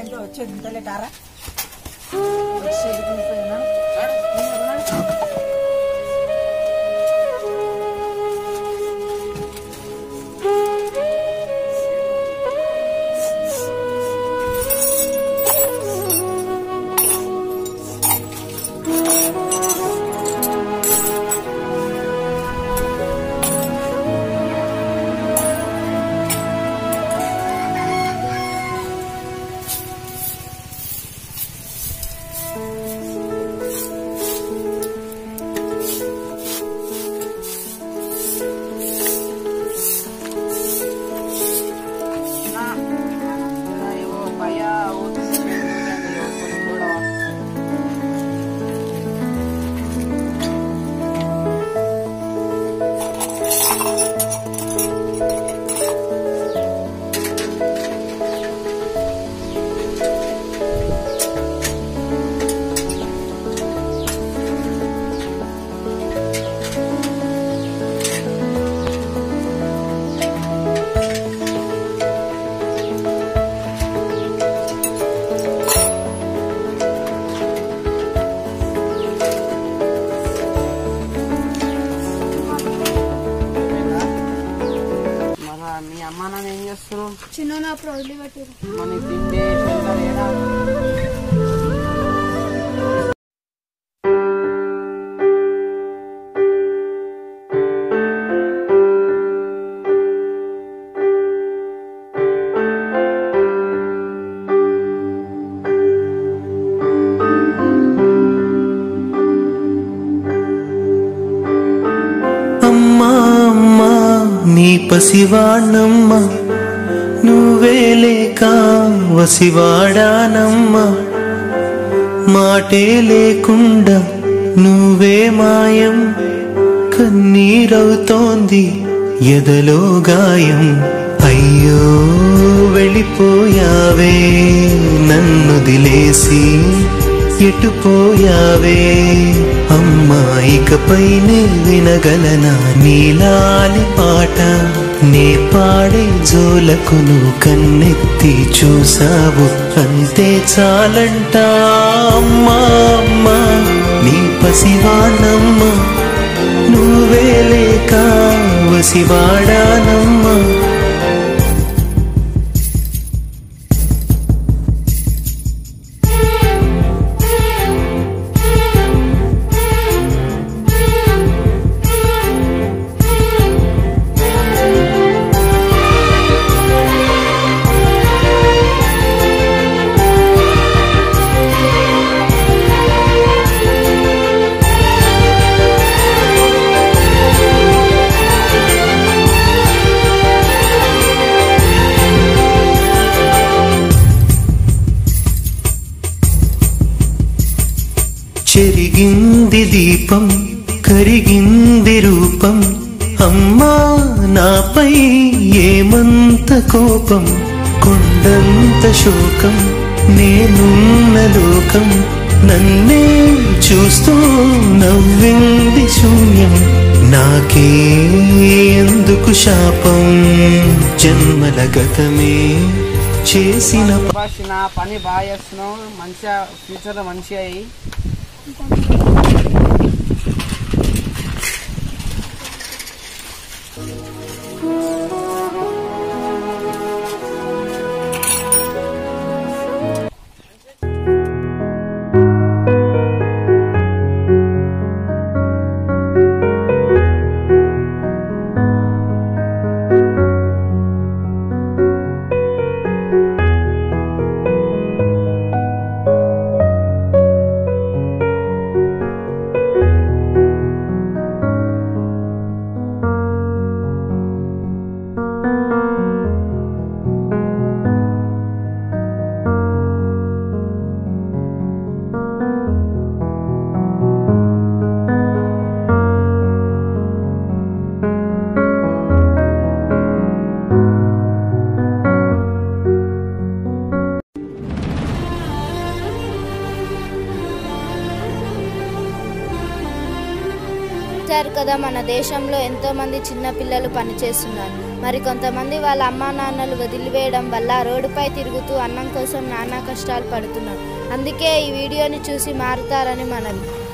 ఇంట్లో వచ్చేది ఇంత లేటారా వచ్చేది ఉండిపోయినా. మన మీ అమ్మ నాన్న ఏం చేస్తారు చిన్న నా ప్రౌడ్లీ పట్టిరు మన తిండి షెల్టర్ ఏడా అమ్మా అమ్మా నీ పసివాణమ్మ నువ్వే లేక వసివాడానమ్మా మాటే లేకుండా నువ్వే మాయం కన్నీరవుతోంది ఎదలో గాయం అయ్యో వెళ్ళిపోయావే నన్ను దిలేసి ఎటుపోయావే అమ్మా ఇకపైనే వినగలనా నీలాలి పాట నే పాడే జోలకు నువ్వు కన్నెత్తి చూసావు అంతే చాలంట అమ్మా అమ్మా నీ పసివానమ్మ నువ్వే లేక వసివాడానమ్మా చెరిగింది దీపం కరిగింది రూపం అమ్మా నాపై ఏమంత కోపం కొండంత శోకం నేనున్న లోకం నన్నే చూస్తూ నవ్వింది శూన్యం నాకే ఎందుకు శాపం జన్మల గతమే చేసిన భాష పని బాగా చేస్తున్నావు మంచిగా ఫ్యూచర్లో మంచిగా అయ్యి చూశారు కదా మన దేశంలో ఎంతో మంది చిన్న పిల్లలు పనిచేస్తున్నారు మరి కొంతమంది వాళ్ళ అమ్మా నాన్నలు వదిలివేయడం వల్ల రోడ్డుపై తిరుగుతూ అన్నం కోసం నానా కష్టాలు పడుతున్నారు అందుకే ఈ వీడియోని చూసి మారుతారని మనవి